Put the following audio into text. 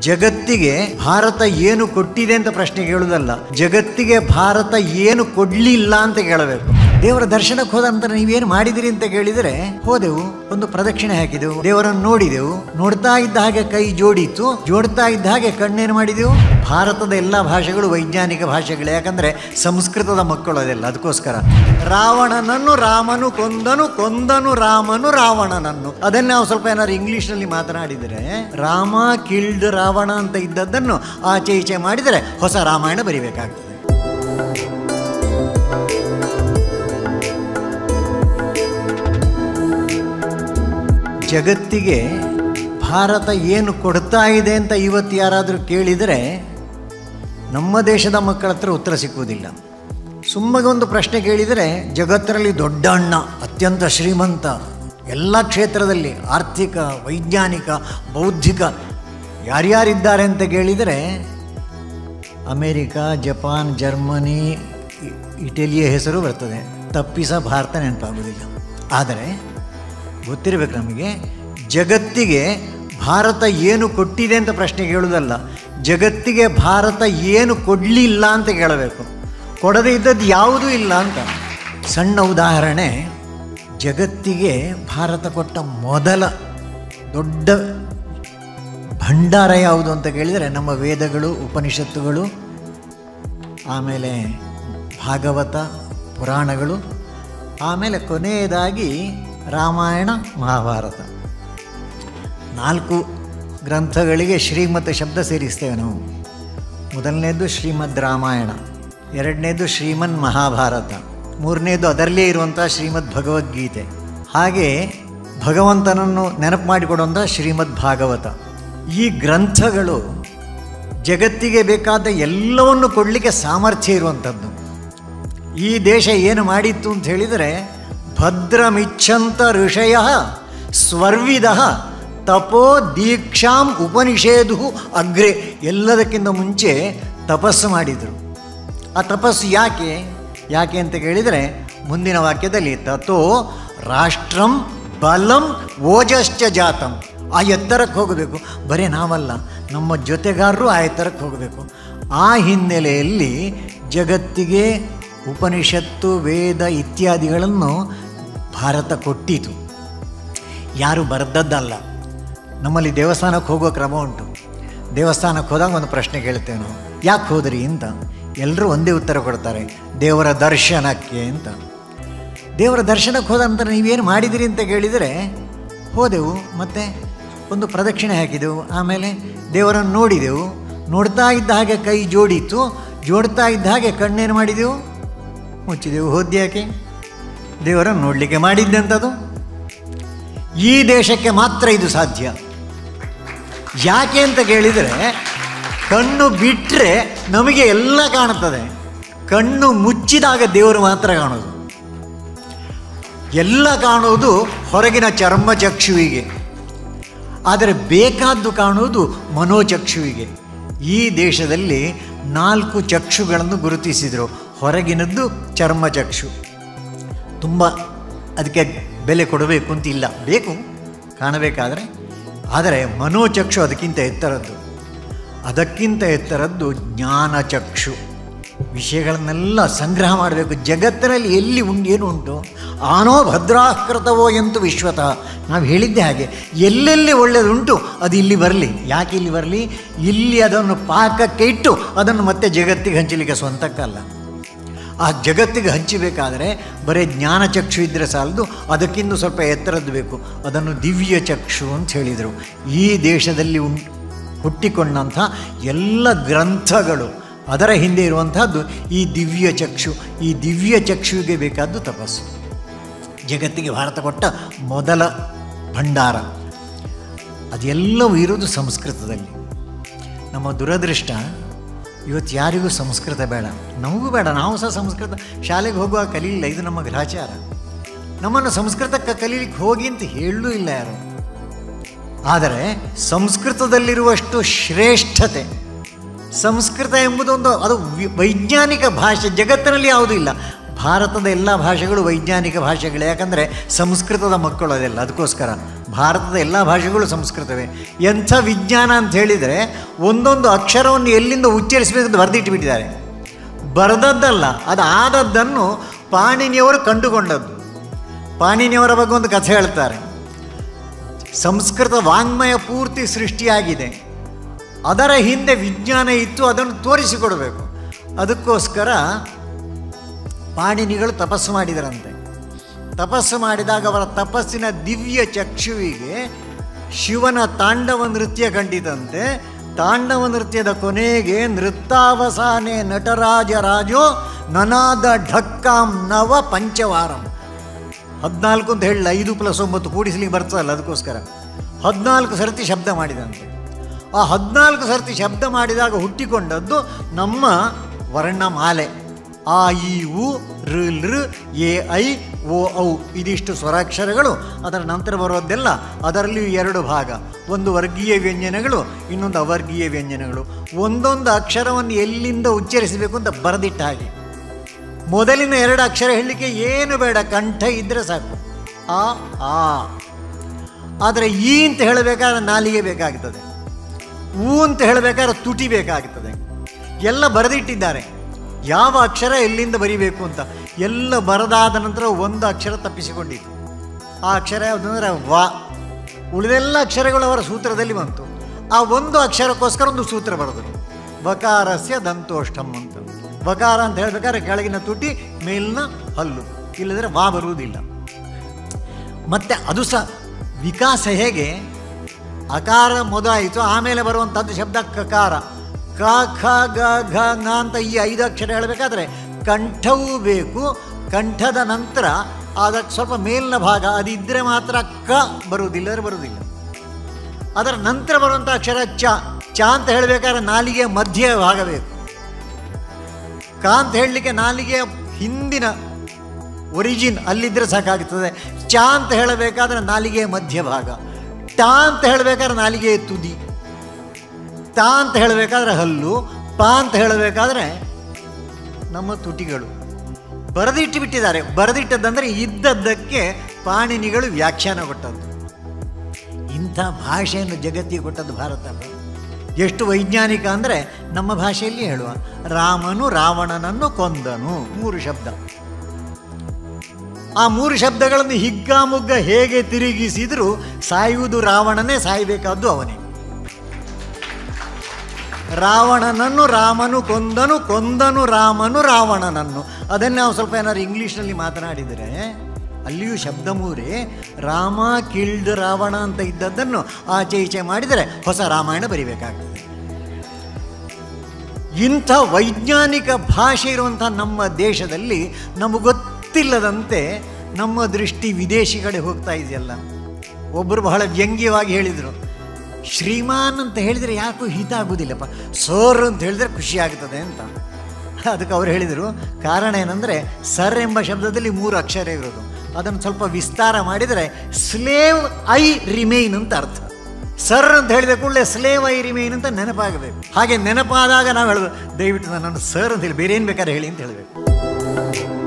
ಜಗತ್ತಿಗೆ ಭಾರತ ಏನು ಕೊಟ್ಟಿದೆ ಅಂತ ಪ್ರಶ್ನೆ ಕೇಳುವುದಲ್ಲ ಜಗತ್ತಿಗೆ ಭಾರತ ಏನು ಕೊಡ್ಲಿಲ್ಲ ಅಂತ ಕೇಳಬೇಕು ದೇವರ ದರ್ಶನಕ್ಕೆ ಹೋದ ನಂತರ ನೀವೇನು ಮಾಡಿದಿರಿ ಅಂತ ಕೇಳಿದರೆ ಹೋದೆವು ಒಂದು ಪ್ರದಕ್ಷಿಣೆ ಹಾಕಿದೆವು ದೇವರನ್ನು ನೋಡಿದೆವು ನೋಡ್ತಾ ಇದ್ದ ಹಾಗೆ ಕೈ ಜೋಡಿತು ಜೋಡ್ತಾ ಇದ್ದ ಹಾಗೆ ಕಣ್ಣೇನು ಮಾಡಿದೆವು ಭಾರತದ ಎಲ್ಲ ಭಾಷೆಗಳು ವೈಜ್ಞಾನಿಕ ಭಾಷೆಗಳು ಯಾಕಂದ್ರೆ ಸಂಸ್ಕೃತದ ಮಕ್ಕಳು ಅದೆಲ್ಲ ಅದಕ್ಕೋಸ್ಕರ ರಾವಣನನ್ನು ರಾಮನು ಕೊಂದನು ಕೊಂದನು ರಾಮನು ರಾವಣನನ್ನು ಅದನ್ನ ನಾವು ಸ್ವಲ್ಪ ಏನಾದ್ರು ಇಂಗ್ಲಿಷ್ನಲ್ಲಿ ಮಾತನಾಡಿದರೆ ರಾಮ ಕಿಲ್ಡ್ ರಾವಣ ಅಂತ ಇದ್ದದ್ದನ್ನು ಆಚೆ ಈಚೆ ಮಾಡಿದರೆ ಹೊಸ ರಾಮಾಯಣ ಬರಿಬೇಕಾಗ್ತದೆ ಜಗತ್ತಿಗೆ ಭಾರತ ಏನು ಕೊಡ್ತಾ ಇದೆ ಅಂತ ಇವತ್ತು ಯಾರಾದರೂ ಕೇಳಿದರೆ ನಮ್ಮ ದೇಶದ ಮಕ್ಕಳ ಹತ್ರ ಉತ್ತರ ಸಿಕ್ಕುವುದಿಲ್ಲ ಸುಮ್ಮಗೆ ಒಂದು ಪ್ರಶ್ನೆ ಕೇಳಿದರೆ ಜಗತ್ತರಲ್ಲಿ ದೊಡ್ಡ ಅಣ್ಣ ಅತ್ಯಂತ ಶ್ರೀಮಂತ ಎಲ್ಲ ಕ್ಷೇತ್ರದಲ್ಲಿ ಆರ್ಥಿಕ ವೈಜ್ಞಾನಿಕ ಬೌದ್ಧಿಕ ಯಾರ್ಯಾರಿದ್ದಾರೆ ಅಂತ ಕೇಳಿದರೆ ಅಮೇರಿಕಾ ಜಪಾನ್ ಜರ್ಮನಿ ಇ- ಇಟಲಿಯ ಹೆಸರು ಬರ್ತದೆ ತಪ್ಪಿಸ ಭಾರತ ನೆನಪಾಗೋದಿಲ್ಲ ಆದರೆ ಗೊತ್ತಿರಬೇಕು ನಮಗೆ ಜಗತ್ತಿಗೆ ಭಾರತ ಏನು ಕೊಟ್ಟಿದೆ ಅಂತ ಪ್ರಶ್ನೆ ಕೇಳುವುದಲ್ಲ ಜಗತ್ತಿಗೆ ಭಾರತ ಏನು ಕೊಡಲಿಲ್ಲ ಅಂತ ಕೇಳಬೇಕು ಕೊಡದೇ ಇದ್ದದ್ದು ಯಾವುದೂ ಇಲ್ಲ ಅಂತ ಸಣ್ಣ ಉದಾಹರಣೆ ಜಗತ್ತಿಗೆ ಭಾರತ ಕೊಟ್ಟ ಮೊದಲ ದೊಡ್ಡ ಭಂಡಾರ ಯಾವುದು ಅಂತ ಕೇಳಿದರೆ ನಮ್ಮ ವೇದಗಳು ಉಪನಿಷತ್ತುಗಳು ಆಮೇಲೆ ಭಾಗವತ ಪುರಾಣಗಳು ಆಮೇಲೆ ಕೊನೆಯದಾಗಿ ರಾಮಾಯಣ ಮಹಾಭಾರತ ನಾಲ್ಕು ಗ್ರಂಥಗಳಿಗೆ ಶ್ರೀಮತ್ ಶಬ್ದ ಸೇರಿಸ್ತೇವೆ ನಾವು ಮೊದಲನೇದು ಶ್ರೀಮದ್ ರಾಮಾಯಣ ಎರಡನೇದು ಶ್ರೀಮನ್ ಮಹಾಭಾರತ ಮೂರನೇದು ಅದರಲ್ಲೇ ಇರುವಂಥ ಶ್ರೀಮದ್ ಭಗವದ್ಗೀತೆ ಹಾಗೆ ಭಗವಂತನನ್ನು ನೆನಪು ಮಾಡಿಕೊಡುವಂಥ ಶ್ರೀಮದ್ ಭಾಗವತ ಈ ಗ್ರಂಥಗಳು ಜಗತ್ತಿಗೆ ಬೇಕಾದ ಎಲ್ಲವನ್ನು ಕೊಡಲಿಕ್ಕೆ ಸಾಮರ್ಥ್ಯ ಇರುವಂಥದ್ದು ಈ ದೇಶ ಏನು ಮಾಡಿತ್ತು ಅಂತ ಹೇಳಿದರೆ ಭದ್ರಮಿಚ್ಛಂತ ಋಷಯ ಸ್ವರ್ವಿದ ತಪೋ ದೀಕ್ಷಾಂ ಉಪನಿಷೇಧು ಅಗ್ರೆ ಎಲ್ಲದಕ್ಕಿಂತ ಮುಂಚೆ ತಪಸ್ಸು ಮಾಡಿದರು ಆ ತಪಸ್ಸು ಯಾಕೆ ಯಾಕೆ ಅಂತ ಕೇಳಿದರೆ ಮುಂದಿನ ವಾಕ್ಯದಲ್ಲಿ ತಥೋ ರಾಷ್ಟ್ರಂ ಬಲಂ ಓಜಶ್ಚ ಜಾತಂ ಆ ಎತ್ತರಕ್ಕೆ ಹೋಗಬೇಕು ಬರೀ ನಾವಲ್ಲ ನಮ್ಮ ಜೊತೆಗಾರರು ಆ ಎತ್ತರಕ್ಕೆ ಹೋಗಬೇಕು ಆ ಹಿನ್ನೆಲೆಯಲ್ಲಿ ಜಗತ್ತಿಗೆ ಉಪನಿಷತ್ತು ವೇದ ಇತ್ಯಾದಿಗಳನ್ನು ಭಾರತ ಕೊಟ್ಟಿತು ಯಾರು ಬರೆದದ್ದಲ್ಲ ನಮ್ಮಲ್ಲಿ ದೇವಸ್ಥಾನಕ್ಕೆ ಹೋಗೋ ಕ್ರಮ ಉಂಟು ದೇವಸ್ಥಾನಕ್ಕೆ ಹೋದಾಗ ಒಂದು ಪ್ರಶ್ನೆ ಕೇಳ್ತೇವೆ ನಾವು ಯಾಕೆ ಹೋದ್ರಿ ಅಂತ ಎಲ್ಲರೂ ಒಂದೇ ಉತ್ತರ ಕೊಡ್ತಾರೆ ದೇವರ ದರ್ಶನಕ್ಕೆ ಅಂತ ದೇವರ ದರ್ಶನಕ್ಕೆ ಹೋದ ನಂತರ ನೀವೇನು ಮಾಡಿದಿರಿ ಅಂತ ಕೇಳಿದರೆ ಹೋದೆವು ಮತ್ತೆ ಒಂದು ಪ್ರದಕ್ಷಿಣೆ ಹಾಕಿದೆವು ಆಮೇಲೆ ದೇವರನ್ನು ನೋಡಿದೆವು ನೋಡ್ತಾ ಇದ್ದ ಹಾಗೆ ಕೈ ಜೋಡಿತು ಜೋಡ್ತಾ ಇದ್ದ ಹಾಗೆ ಕಣ್ಣೇನು ಮಾಡಿದೆವು ಮುಚ್ಚಿದೆವು ಹೋದ್ಯಾಕೆ ದೇವರನ್ನು ನೋಡಲಿಕ್ಕೆ ಮಾಡಿದ್ದಂಥದ್ದು ಈ ದೇಶಕ್ಕೆ ಮಾತ್ರ ಇದು ಸಾಧ್ಯ ಯಾಕೆ ಅಂತ ಕೇಳಿದರೆ ಕಣ್ಣು ಬಿಟ್ಟರೆ ನಮಗೆ ಎಲ್ಲ ಕಾಣುತ್ತದೆ ಕಣ್ಣು ಮುಚ್ಚಿದಾಗ ದೇವರು ಮಾತ್ರ ಕಾಣೋದು ಎಲ್ಲ ಕಾಣುವುದು ಹೊರಗಿನ ಚರ್ಮಚಕ್ಷುವಿಗೆ ಆದರೆ ಬೇಕಾದ್ದು ಕಾಣುವುದು ಮನೋಚಕ್ಷುವಿಗೆ ಈ ದೇಶದಲ್ಲಿ ನಾಲ್ಕು ಚಕ್ಷುಗಳನ್ನು ಗುರುತಿಸಿದರು ಹೊರಗಿನದ್ದು ಚರ್ಮಚಕ್ಷು ತುಂಬ ಅದಕ್ಕೆ ಬೆಲೆ ಕೊಡಬೇಕು ಅಂತ ಇಲ್ಲ ಬೇಕು ಕಾಣಬೇಕಾದರೆ ಆದರೆ ಮನೋಚಕ್ಷು ಅದಕ್ಕಿಂತ ಎತ್ತರದ್ದು ಅದಕ್ಕಿಂತ ಎತ್ತರದ್ದು ಜ್ಞಾನಚಕ್ಷು ವಿಷಯಗಳನ್ನೆಲ್ಲ ಸಂಗ್ರಹ ಮಾಡಬೇಕು ಜಗತ್ತಿನಲ್ಲಿ ಎಲ್ಲಿ ಉಂಟು ಏನು ಉಂಟು ಆನೋ ಭದ್ರಾಕೃತವೋ ಎಂತು ವಿಶ್ವತಃ ನಾವು ಹೇಳಿದ್ದೆ ಹಾಗೆ ಎಲ್ಲೆಲ್ಲಿ ಒಳ್ಳೆಯದುಂಟು ಅದು ಇಲ್ಲಿ ಬರಲಿ ಯಾಕೆ ಇಲ್ಲಿ ಬರಲಿ ಇಲ್ಲಿ ಅದನ್ನು ಪಾಕಕ್ಕೆ ಇಟ್ಟು ಅದನ್ನು ಮತ್ತೆ ಜಗತ್ತಿಗೆ ಹಂಚಲಿಕ್ಕೆ ಸ್ವಂತಕ್ಕಲ್ಲ ಆ ಜಗತ್ತಿಗೆ ಹಂಚಬೇಕಾದರೆ ಬರೀ ಜ್ಞಾನಚಕ್ಷು ಇದ್ದರೆ ಸಾಲದು ಅದಕ್ಕಿಂತ ಸ್ವಲ್ಪ ಎತ್ತರದ್ದು ಬೇಕು ಅದನ್ನು ದಿವ್ಯ ಚಕ್ಷು ಅಂತ ಹೇಳಿದರು ಈ ದೇಶದಲ್ಲಿ ಉಂ ಹುಟ್ಟಿಕೊಂಡಂಥ ಎಲ್ಲ ಗ್ರಂಥಗಳು ಅದರ ಹಿಂದೆ ಇರುವಂತಹದ್ದು ಈ ದಿವ್ಯ ಚಕ್ಷು ಈ ದಿವ್ಯ ಚಕ್ಷುವಿಗೆ ಬೇಕಾದ್ದು ತಪಸ್ಸು ಜಗತ್ತಿಗೆ ಭಾರತ ಕೊಟ್ಟ ಮೊದಲ ಭಂಡಾರ ಅದೆಲ್ಲವೂ ಇರುವುದು ಸಂಸ್ಕೃತದಲ್ಲಿ ನಮ್ಮ ದುರದೃಷ್ಟ ಇವತ್ತು ಯಾರಿಗೂ ಸಂಸ್ಕೃತ ಬೇಡ ನಮಗೂ ಬೇಡ ನಾವು ಸಹ ಸಂಸ್ಕೃತ ಶಾಲೆಗೆ ಹೋಗುವಾಗ ಕಲೀಲಿಲ್ಲ ಇದು ನಮ್ಮ ಗ್ರಹಚಾರ ನಮ್ಮನ್ನು ಸಂಸ್ಕೃತಕ್ಕೆ ಕಲೀಲಿಕ್ಕೆ ಹೋಗಿ ಅಂತ ಹೇಳಲೂ ಇಲ್ಲ ಯಾರು ಆದರೆ ಸಂಸ್ಕೃತದಲ್ಲಿರುವಷ್ಟು ಶ್ರೇಷ್ಠತೆ ಸಂಸ್ಕೃತ ಎಂಬುದೊಂದು ಅದು ವಿ- ವೈಜ್ಞಾನಿಕ ಭಾಷೆ ಜಗತ್ತಿನಲ್ಲಿ ಯಾವುದೂ ಇಲ್ಲ ಭಾರತದ ಎಲ್ಲ ಭಾಷೆಗಳು ವೈಜ್ಞಾನಿಕ ಭಾಷೆಗಳೇ ಯಾಕಂದರೆ ಸಂಸ್ಕೃತದ ಮಕ್ಕಳು ಅದೆಲ್ಲ ಅದಕ್ಕೋಸ್ಕರ ಭಾರತದ ಎಲ್ಲ ಭಾಷೆಗಳು ಸಂಸ್ಕೃತವೇ ಎಂಥ ವಿಜ್ಞಾನ ಅಂತ ಹೇಳಿದರೆ ಒಂದೊಂದು ಅಕ್ಷರವನ್ನು ಎಲ್ಲಿಂದ ಉಚ್ಚರಿಸಬೇಕಂತ ಬರೆದಿಟ್ಟುಬಿಟ್ಟಿದ್ದಾರೆ ಬರೆದದ್ದಲ್ಲ ಅದು ಆದದ್ದನ್ನು ಪಾಣಿನಿಯವರು ಕಂಡುಕೊಂಡದ್ದು ಪಾಣಿನಿಯವರ ಬಗ್ಗೆ ಒಂದು ಕಥೆ ಹೇಳ್ತಾರೆ ಸಂಸ್ಕೃತ ವಾಂಗ್ಮಯ ಪೂರ್ತಿ ಸೃಷ್ಟಿಯಾಗಿದೆ ಅದರ ಹಿಂದೆ ವಿಜ್ಞಾನ ಇತ್ತು ಅದನ್ನು ತೋರಿಸಿಕೊಡಬೇಕು ಅದಕ್ಕೋಸ್ಕರ ಪಾಣಿನಿಗಳು ತಪಸ್ಸು ಮಾಡಿದರಂತೆ ತಪಸ್ಸು ಮಾಡಿದಾಗ ಅವರ ತಪಸ್ಸಿನ ದಿವ್ಯ ಚಕ್ಷುವಿಗೆ ಶಿವನ ತಾಂಡವ ನೃತ್ಯ ಕಂಡಿತಂತೆ ತಾಂಡವ ನೃತ್ಯದ ಕೊನೆಗೆ ನೃತ್ತಾವಸಾನೆ ನಟರಾಜ ರಾಜೋ ನನಾದ ಢಕ್ಕಾಂ ನವ ಪಂಚವಾರಂ ಹದಿನಾಲ್ಕು ಅಂತ ಹೇಳಿ ಐದು ಪ್ಲಸ್ ಒಂಬತ್ತು ಕೂಡಿಸ್ಲಿಕ್ಕೆ ಬರ್ತದಲ್ಲ ಅದಕ್ಕೋಸ್ಕರ ಹದಿನಾಲ್ಕು ಸರ್ತಿ ಶಬ್ದ ಮಾಡಿದಂತೆ ಆ ಹದಿನಾಲ್ಕು ಸರ್ತಿ ಶಬ್ದ ಮಾಡಿದಾಗ ಹುಟ್ಟಿಕೊಂಡದ್ದು ನಮ್ಮ ವರ್ಣಮಾಲೆ ಆ ಇ ಉ ಋ ಲೃ ಎ ಐ ಓ ಔ ಇದಿಷ್ಟು ಸ್ವರಾಕ್ಷರಗಳು ಅದರ ನಂತರ ಬರೋದೆಲ್ಲ ಅದರಲ್ಲಿಯೂ ಎರಡು ಭಾಗ ಒಂದು ವರ್ಗೀಯ ವ್ಯಂಜನಗಳು ಇನ್ನೊಂದು ಅವರ್ಗೀಯ ವ್ಯಂಜನಗಳು ಒಂದೊಂದು ಅಕ್ಷರವನ್ನು ಎಲ್ಲಿಂದ ಉಚ್ಚರಿಸಬೇಕು ಅಂತ ಬರೆದಿಟ್ಟ ಹಾಗೆ ಮೊದಲಿನ ಎರಡು ಅಕ್ಷರ ಹೇಳಲಿಕ್ಕೆ ಏನು ಬೇಡ ಕಂಠ ಇದ್ದರೆ ಸಾಕು ಆ ಆ ಆದರೆ ಈ ಅಂತ ಹೇಳಬೇಕಾದ್ರೆ ನಾಲಿಗೆ ಬೇಕಾಗ್ತದೆ ಊ ಅಂತ ಹೇಳಬೇಕಾದ್ರೆ ತುಟಿ ಬೇಕಾಗ್ತದೆ ಎಲ್ಲ ಬರೆದಿಟ್ಟಿದ್ದಾರೆ ಯಾವ ಅಕ್ಷರ ಎಲ್ಲಿಂದ ಬರಿಬೇಕು ಅಂತ ಎಲ್ಲ ಬರದಾದ ನಂತರ ಒಂದು ಅಕ್ಷರ ತಪ್ಪಿಸಿಕೊಂಡಿತು ಆ ಅಕ್ಷರ ಯಾವುದು ಅಂದರೆ ವ ಉಳಿದೆಲ್ಲ ಅಕ್ಷರಗಳು ಅವರ ಸೂತ್ರದಲ್ಲಿ ಬಂತು ಆ ಒಂದು ಅಕ್ಷರಕ್ಕೋಸ್ಕರ ಒಂದು ಸೂತ್ರ ಬರೆದರು ವಕಾರಸ್ಯ ದಂತೋಷ್ಟಂ ಅಂತ ವಕಾರ ಅಂತ ಹೇಳ್ಬೇಕಾದ್ರೆ ಕೆಳಗಿನ ತುಟಿ ಮೇಲಿನ ಹಲ್ಲು ಇಲ್ಲದ್ರೆ ವಾ ಬರುವುದಿಲ್ಲ ಮತ್ತು ಅದು ಸಹ ವಿಕಾಸ ಹೇಗೆ ಅಕಾರ ಮೊದಲಾಯಿತು ಆಮೇಲೆ ಬರುವಂಥದ್ದು ಶಬ್ದ ಕಕಾರ ಕ ಖ ಗ ಘ ङ ಅಂತ ಈ ಐದು ಅಕ್ಷರ ಹೇಳಬೇಕಾದ್ರೆ ಕಂಠವೂ ಬೇಕು ಕಂಠದ ನಂತರ ಅದಕ್ಕೆ ಸ್ವಲ್ಪ ಮೇಲಿನ ಭಾಗ ಅದಿದ್ದರೆ ಮಾತ್ರ ಕ ಬರುವುದಿಲ್ಲ ಅಂದರೆ ಬರುವುದಿಲ್ಲ ಅದರ ನಂತರ ಬರುವಂಥ ಅಕ್ಷರ ಚ ಚ ಅಂತ ಹೇಳಬೇಕಾದ್ರೆ ನಾಲಿಗೆಯ ಮಧ್ಯ ಭಾಗ ಬೇಕು ಕ ಅಂತ ಹೇಳಲಿಕ್ಕೆ ನಾಲಿಗೆಯ ಹಿಂದಿನ ಒರಿಜಿನ್ ಅಲ್ಲಿದ್ದರೆ ಸಾಕಾಗ್ತದೆ ಚ ಅಂತ ಹೇಳಬೇಕಾದ್ರೆ ನಾಲಿಗೆಯ ಮಧ್ಯಭಾಗ ಟ ಅಂತ ಹೇಳಬೇಕಾದ್ರೆ ನಾಲಿಗೆಯ ತುದಿ ತ ಅಂತ ಹೇಳಬೇಕಾದ್ರೆ ಹಲ್ಲು ಪ ಅಂತ ಹೇಳಬೇಕಾದ್ರೆ ನಮ್ಮ ತುಟಿಗಳು ಬರೆದಿಟ್ಟು ಬಿಟ್ಟಿದ್ದಾರೆ ಬರೆದಿಟ್ಟದ್ದಂದರೆ ಇದ್ದದ್ದಕ್ಕೆ ಪಾಣಿನಿಗಳು ವ್ಯಾಖ್ಯಾನ ಕೊಟ್ಟದ್ದು ಇಂಥ ಭಾಷೆಯನ್ನು ಜಗತ್ತಿಗೆ ಕೊಟ್ಟದ್ದು ಭಾರತ ಎಷ್ಟು ವೈಜ್ಞಾನಿಕ ಅಂದರೆ ನಮ್ಮ ಭಾಷೆಯಲ್ಲಿ ಹೇಳುವ ರಾಮನು ರಾವಣನನ್ನು ಕೊಂದನು ಮೂರು ಶಬ್ದ ಆ ಮೂರು ಶಬ್ದಗಳನ್ನು ಹಿಗ್ಗಾಮುಗ್ಗ ಹೇಗೆ ತಿರುಗಿಸಿದರೂ ಸಾಯುವುದು ರಾವಣನೇ ಸಾಯಬೇಕಾದ್ದು ಅವನೇ ರಾವಣನನ್ನು ರಾಮನು ಕೊಂದನು ಕೊಂದನು ರಾಮನು ರಾವಣನನ್ನು ಅದನ್ನು ನಾವು ಸ್ವಲ್ಪ ಏನಾದ್ರು ಇಂಗ್ಲೀಷ್ನಲ್ಲಿ ಮಾತನಾಡಿದರೆ ಅಲ್ಲಿಯೂ ಶಬ್ದ ಮೂರೇ ರಾಮ ಕಿಲ್ಡ್ ರಾವಣ ಅಂತ ಇದ್ದದ್ದನ್ನು ಆಚೆ ಈಚೆ ಮಾಡಿದರೆ ಹೊಸ ರಾಮಾಯಣ ಬರಿಬೇಕಾಗ್ತದೆ ಇಂಥ ವೈಜ್ಞಾನಿಕ ಭಾಷೆ ಇರುವಂಥ ನಮ್ಮ ದೇಶದಲ್ಲಿ ನಮಗೆ ಗೊತ್ತಿಲ್ಲದಂತೆ ನಮ್ಮ ದೃಷ್ಟಿ ವಿದೇಶಿ ಕಡೆ ಹೋಗ್ತಾ ಇದೆಯಲ್ಲ ಒಬ್ಬರು ಬಹಳ ವ್ಯಂಗ್ಯವಾಗಿ ಹೇಳಿದರು ಶ್ರೀಮಾನ್ ಅಂತ ಹೇಳಿದರೆ ಯಾಕೂ ಹಿತ ಆಗೋದಿಲ್ಲಪ್ಪ ಸೋರ್ ಅಂತ ಹೇಳಿದರೆ ಖುಷಿ ಆಗ್ತದೆ ಅಂತ ಅದಕ್ಕೆ ಅವ್ರು ಹೇಳಿದರು ಕಾರಣ ಏನಂದರೆ ಸರ್ ಎಂಬ ಶಬ್ದದಲ್ಲಿ ಮೂರು ಅಕ್ಷರ ಇರೋದು ಅದನ್ನು ಸ್ವಲ್ಪ ವಿಸ್ತಾರ ಮಾಡಿದರೆ ಸ್ಲೇವ್ ಐ ರಿಮೈನ್ ಅಂತ ಅರ್ಥ ಸರ್ ಅಂತ ಹೇಳಿದ ಕೂಡಲೇ ಸ್ಲೇವ್ ಐ ರಿಮೈನ್ ಅಂತ ನೆನಪಾಗಬೇಕು ಹಾಗೆ ನೆನಪಾದಾಗ ನಾವು ಹೇಳೋದು ದಯವಿಟ್ಟು ನನ್ನನ್ನು ಸರ್ ಅಂತ ಹೇಳಿ ಬೇರೆ ಏನು ಬೇಕಾದ್ರೆ ಹೇಳಿ ಅಂತ ಹೇಳಬೇಕು